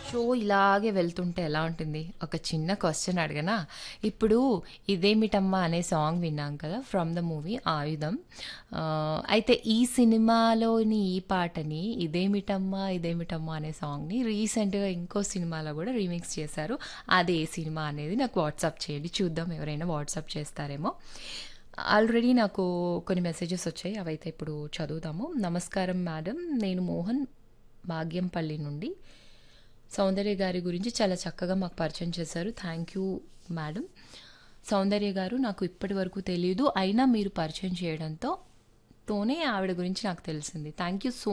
show ఇలాగే వెళ్తుంటే ఎలా ఉంటుంది ఒక చిన్న క్వశ్చన్ అడగనా ఇప్పుడు ఇదేమిటమ్మా అనే సాంగ్ విన్నాం కదా ఫ్రమ్ ద మూవీ ఆయుధం ఆ, అయితే ఈ సినిమాలోని ఈ పాటని ఇదేమిటమ్మా ఇదేమిటమ్మా అనే సాంగ్ని రీసెంట్గా ఇంకో సినిమాలో కూడా రీమిక్స్ చేశారు అది ఏ సినిమా అనేది నాకు వాట్సాప్ చేయండి చూద్దాం ఎవరైనా వాట్సాప్ చేస్తారేమో ఆల్రెడీ నాకు కొన్ని మెసేజెస్ వచ్చాయి అవైతే ఇప్పుడు చదువుతాము నమస్కారం మేడం నేను మోహన్ భాగ్యంపల్లి నుండి సౌందర్య గారి గురించి చాలా చక్కగా మాకు పరిచయం చేశారు థ్యాంక్ యూ మేడం సౌందర్య గారు నాకు ఇప్పటి వరకు తెలియదు అయినా మీరు పరిచయం చేయడంతో తోనే ఆవిడ గురించి నాకు తెలిసింది థ్యాంక్ యూ సో